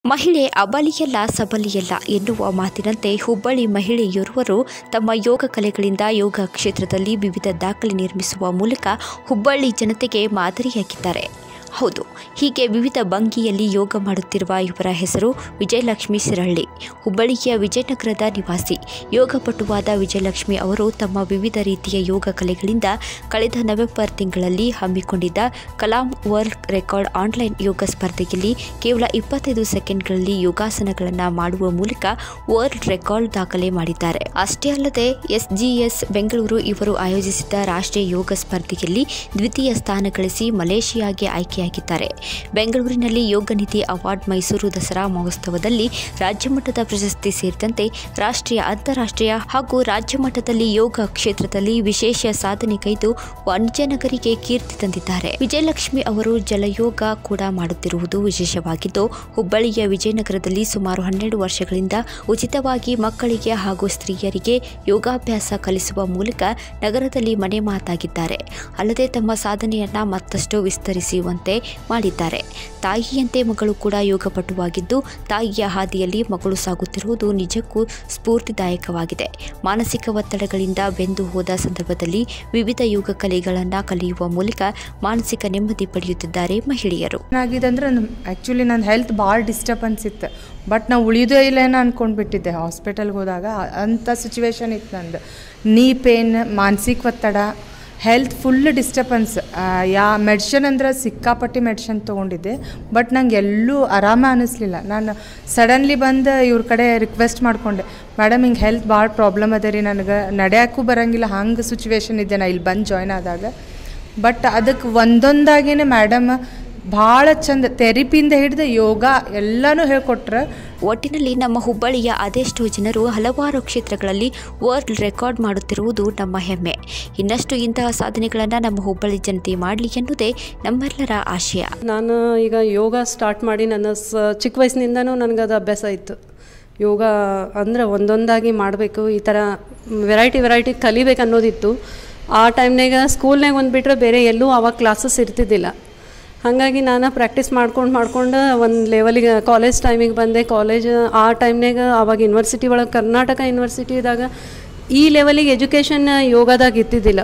ಮಹಿಳೆ ಅಬಲಿಯಲ್ಲ ಸಬಲಿಯಲ್ಲ ಎನ್ನುವ ಮಾತಿನಂತೆ ಹುಬ್ಬಳ್ಳಿ ಮಹಿಳೆಯೋರ್ವರು ತಮ್ಮ ಯೋಗ ಕಲೆಗಳಿಂದ ಯೋಗ ಕ್ಷೇತ್ರದಲ್ಲಿ ವಿವಿಧ ದಾಖಲೆ ನಿರ್ಮಿಸುವ ಮೂಲಕ ಹುಬ್ಬಳ್ಳಿ ಜನತೆಗೆ ಮಾದರಿಯಾಗಿದ್ದಾರೆ ಹೌದು ಹೀಗೆ ವಿವಿಧ ಭಂಗಿಯಲ್ಲಿ ಯೋಗ ಮಾಡುತ್ತಿರುವ ಇವರ ಹೆಸರು ವಿಜಯಲಕ್ಷ್ಮಿ ಸಿರಳ್ಳಿ ಹುಬ್ಬಳ್ಳಿಯ ವಿಜಯನಗರದ ನಿವಾಸಿ ಯೋಗ ಪಟುವಾದ ವಿಜಯಲಕ್ಷ್ಮಿ ಅವರು ತಮ್ಮ ವಿವಿಧ ರೀತಿಯ ಯೋಗ ಕಲೆಗಳಿಂದ ಕಳೆದ ನವೆಂಬರ್ ತಿಂಗಳಲ್ಲಿ ಹಮ್ಮಿಕೊಂಡಿದ್ದ Kalam world record online yoga ಸ್ಪರ್ಧೆಯಲ್ಲಿ ಕೇವಲ ಇಪ್ಪತ್ತೈದು ಸೆಕೆಂಡ್ಗಳಲ್ಲಿ ಯೋಗಾಸನಗಳನ್ನು ಮಾಡುವ ಮೂಲಕ ವರ್ಲ್ಡ್ ರೆಕಾರ್ಡ್ ದಾಖಲೆ ಮಾಡಿದ್ದಾರೆ ಅಷ್ಟೇ ಅಲ್ಲದೆ ಎಸ್ಜಿಎಸ್ ಬೆಂಗಳೂರು ಇವರು ಆಯೋಜಿಸಿದ್ದ ರಾಷ್ಟ್ರೀಯ ಯೋಗ ಸ್ಪರ್ಧೆಯಲ್ಲಿ ದ್ವಿತೀಯ ಸ್ಥಾನ ಗಳಿಸಿ ಮಲೇಷಿಯಾಗೆ ಆಯ್ಕೆಯಾಗಿದ್ದಾರೆ ಬೆಂಗಳೂರಿನಲ್ಲಿ ಯೋಗ ನಿಧಿ ಅವಾರ್ಡ್ ಮೈಸೂರು ದಸರಾ ಮಹೋತ್ಸವದಲ್ಲಿ ರಾಜ್ಯಮಟ್ಟದ ಪ್ರಶಸ್ತಿ ಸೇರಿದಂತೆ ರಾಷ್ಟ್ರೀಯ ಅಂತಾರಾಷ್ಟ್ರೀಯ ಹಾಗೂ ರಾಜ್ಯ ಮಟ್ಟದಲ್ಲಿ ಯೋಗ ಕ್ಷೇತ್ರದಲ್ಲಿ ವಿಶೇಷ ಸಾಧನೆಗೈದು ವಾಣಿಜ್ಯನಗರಿಗೆ ಕೀರ್ತಿ ತಂದಿದ್ದಾರೆ ವಿಜಯಲಕ್ಷ್ಮಿ ಅವರು ಜಲಯೋಗ ಕೂಡ ಮಾಡುತ್ತಿರುವುದು ವಿಶೇಷವಾಗಿದ್ದು ಹುಬ್ಬಳ್ಳಿಯ ವಿಜಯನಗರದಲ್ಲಿ ಸುಮಾರು ಹನ್ನೆರಡು ವರ್ಷಗಳಿಂದ ಉಚಿತವಾಗಿ ಮಕ್ಕಳಿಗೆ ಹಾಗೂ ಸ್ತ್ರೀಯರಿಗೆ ಯೋಗಾಭ್ಯಾಸ ಕಲಿಸುವ ಮೂಲಕ ನಗರದಲ್ಲಿ ಮನೆ ಮಾತಾಗಿದ್ದಾರೆ ಅಲ್ಲದೆ ತಮ್ಮ ಸಾಧನೆಯನ್ನ ಮತ್ತಷ್ಟು ವಿಸ್ತರಿಸುವಂತೆ ಮಾಡಿದ್ದಾರೆ ತಾಯಿಯಂತೆ ಮಗಳು ಕೂಡ ಯೋಗಪಟುವಾಗಿದ್ದು ತಾಯಿಯ ಹಾದಿಯಲ್ಲಿ ಮಗಳು ಸಾಗುತ್ತಿರುವುದು ನಿಜಕ್ಕೂ ಸ್ಫೂರ್ತಿದಾಯಕವಾಗಿದೆ ಮಾನಸಿಕ ಒತ್ತಡಗಳಿಂದ ಬೆಂದು ಹೋದ ಸಂದರ್ಭದಲ್ಲಿ ವಿವಿಧ ಯೋಗ ಕಲೆಗಳನ್ನು ಕಲಿಯುವ ಮೂಲಕ ಮಾನಸಿಕ ನೆಮ್ಮದಿ ಪಡೆಯುತ್ತಿದ್ದಾರೆ ಮಹಿಳೆಯರು ಏನಾಗಿದೆ ಅಂದ್ರೆ ಆ್ಯಕ್ಚುಲಿ ನನ್ನ ಹೆಲ್ತ್ ಭಾಳ ಡಿಸ್ಟರ್ಬೆನ್ಸ್ ಇತ್ತು ಬಟ್ ನಾವು ಉಳಿಯೋದೇ ಇಲ್ಲ ಏನೋ ಅಂದ್ಕೊಂಡ್ಬಿಟ್ಟಿದ್ದೆ ಹಾಸ್ಪಿಟಲ್ಗೆ ಹೋದಾಗ ಆ- ಅಂಥ ಸಿಚುವೇಶನ್ ಇತ್ತು ನಂದು ನೀ ಪೇನ್ ಮಾನಸಿಕ ಒತ್ತಡ ಹೆಲ್ತ್ ಫುಲ್ ಡಿಸ್ಟರ್ಬೆನ್ಸ್ ಯಾ ಮೆಡಿಷನ್ ಅಂದ್ರೆ ಸಿಕ್ಕಾಪಟ್ಟಿ ಮೆಡಿಷನ್ ತೊಗೊಂಡಿದ್ದೆ ಬಟ್ ನಂಗೆ ಎಲ್ಲೂ ಆರಾಮ ಅನ್ನಿಸ್ಲಿಲ್ಲ ನಾನು ಸಡನ್ಲಿ ಬಂದು ಇವ್ರ ಕಡೆ ರಿಕ್ವೆಸ್ಟ್ ಮಾಡಿಕೊಂಡೆ ಮೇಡಮ್ ಹಿಂಗೆ ಹೆಲ್ತ್ ಭಾಳ ಪ್ರಾಬ್ಲಮ್ ಅದ ರೀ ನನಗೆ ನಡೆಯೋಕ್ಕೂ ಬರೋಂಗಿಲ್ಲ ಹಂಗೆ ಸಿಚುವೇಶನ್ ಇದ್ದೆ ನಾ ಇಲ್ಲಿ ಬಂದು ಜಾಯ್ನ್ ಆದಾಗ ಬಟ್ ಅದಕ್ಕೆ ಒಂದೊಂದಾಗೇನೆ ಮೇಡಮ್ ಭಾಳ ಚಂದ ಥೆರಪಿಯಿಂದ ಹಿಡಿದು ಯೋಗ ಎಲ್ಲನೂ ಹೇಳ್ಕೊಟ್ರೆ ಒಟ್ಟಿನಲ್ಲಿ ನಮ್ಮ ಹುಬ್ಬಳ್ಳಿಯ ಅದೆಷ್ಟೋ ಜನರು ಹಲವಾರು ಕ್ಷೇತ್ರಗಳಲ್ಲಿ ವರ್ಲ್ಡ್ ರೆಕಾರ್ಡ್ ಮಾಡುತ್ತಿರುವುದು ನಮ್ಮ ಹೆಮ್ಮೆ ಇನ್ನಷ್ಟು ಇಂತಹ ಸಾಧನೆಗಳನ್ನು ನಮ್ಮ ಹುಬ್ಬಳ್ಳಿ ಜನತೆ ಮಾಡಲಿ ಎನ್ನುವುದೇ ನಮ್ಮೆಲ್ಲರ ಆಶಯ ನಾನು ಈಗ ಯೋಗ ಸ್ಟಾರ್ಟ್ ಮಾಡಿ ನನ್ನ ಸ ಚಿಕ್ಕ ವಯಸ್ಸಿನಿಂದನೂ ನನಗದು ಅಭ್ಯಾಸ ಇತ್ತು ಯೋಗ ಅಂದರೆ ಒಂದೊಂದಾಗಿ ಮಾಡಬೇಕು ಈ ಥರ ವೆರೈಟಿ ವೆರೈಟಿ ಕಲಿಬೇಕು ಅನ್ನೋದಿತ್ತು ಆ ಟೈಮ್ನಾಗ ಸ್ಕೂಲ್ನಾಗ ಒಂದು ಬಿಟ್ಟರೆ ಬೇರೆ ಎಲ್ಲೂ ಅವಾಗ ಕ್ಲಾಸಸ್ ಇರ್ತಿದ್ದಿಲ್ಲ ಹಾಗಾಗಿ ನಾನು ಪ್ರಾಕ್ಟೀಸ್ ಮಾಡ್ಕೊಂಡು ಮಾಡ್ಕೊಂಡು ಒಂದು ಲೆವೆಲಿಗೆ ಕಾಲೇಜ್ ಟೈಮಿಗೆ ಬಂದೆ ಕಾಲೇಜ್ ಆ ಟೈಮ್ನಾಗ ಅವಾಗ ಯೂನಿವರ್ಸಿಟಿ ಒಳಗೆ ಕರ್ನಾಟಕ ಯೂನಿವರ್ಸಿಟಿದಾಗ ಈ ಲೆವೆಲಿಗೆ ಎಜುಕೇಷನ್ ಯೋಗದಾಗ ಇರ್ತಿದ್ದಿಲ್ಲ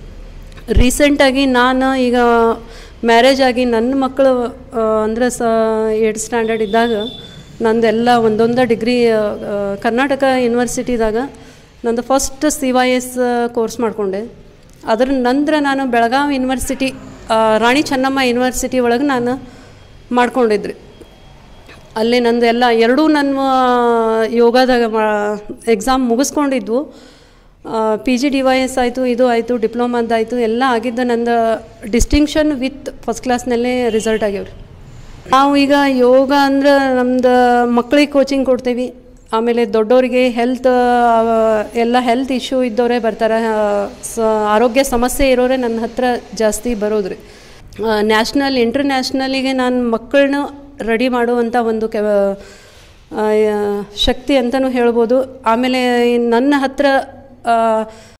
ರೀಸೆಂಟಾಗಿ ನಾನು ಈಗ ಮ್ಯಾರೇಜ್ ಆಗಿ ನನ್ನ ಮಕ್ಕಳು ಅಂದರೆ ಸ ಏಟ್ ಸ್ಟ್ಯಾಂಡರ್ಡ್ ಇದ್ದಾಗ ನಂದೆಲ್ಲ ಒಂದೊಂದು ಡಿಗ್ರಿ ಕರ್ನಾಟಕ ಯೂನಿವರ್ಸಿಟಿದಾಗ ನಂದು first C Y S course ಮಾಡಿಕೊಂಡೆ ಅದರ ನಂತರ ನಾನು ಬೆಳಗಾವಿ ಯೂನಿವರ್ಸಿಟಿ ಆ, ರಾಣಿ ಚೆನ್ನಮ್ಮ ಯೂನಿವರ್ಸಿಟಿ ಒಳಗೆ ನಾನು ಮಾಡ್ಕೊಂಡಿದ್ರಿ ಅಲ್ಲಿ ನಂದು ಎಲ್ಲ ಎರಡೂ ನನ್ನ ಯೋಗದಾಗ ಎಕ್ಸಾಮ್ ಮುಗಿಸ್ಕೊಂಡಿದ್ವು P G D Y S ಆಯಿತು ಇದು ಆಯಿತು ಡಿಪ್ಲೊಮಾದಾಯಿತು ಎಲ್ಲ ಆಗಿದ್ದ ನಂದು ಡಿಸ್ಟಿಂಕ್ಷನ್ ವಿತ್ ಫಸ್ಟ್ ಕ್ಲಾಸ್ನಲ್ಲೇ ರಿಸಲ್ಟ್ ಆಗ್ಯಾವ್ರಿ ನಾವು ಈಗ ಯೋಗ ಅಂದ್ರೆ ನಮ್ದು ಮಕ್ಕಳಿಗೆ ಕೋಚಿಂಗ್ ಕೊಡ್ತೀವಿ ಆಮೇಲೆ ದೊಡ್ಡವರಿಗೆ ಹೆಲ್ತ್ ಎಲ್ಲ ಹೆಲ್ತ್ ಇಶ್ಯೂ ಇದ್ದವರೇ ಬರ್ತಾರೆ ಆ, ಸ ಆರೋಗ್ಯ ಸಮಸ್ಯೆ ಇರೋರೇ ನನ್ನ ಹತ್ರ ಜಾಸ್ತಿ ಬರೋದ್ರಿ ನ್ಯಾಷನಲ್ ಇಂಟರ್ನ್ಯಾಷನಲಿಗೆ ನಾನು ಮಕ್ಕಳನ್ನ ರೆಡಿ ಮಾಡುವಂಥ ಒಂದು ಕೆ ಆ, ಶಕ್ತಿ ಅಂತಲೂ ಹೇಳ್ಬೋದು ಆಮೇಲೆ ಈ ನನ್ನ ಹತ್ರ ಆ,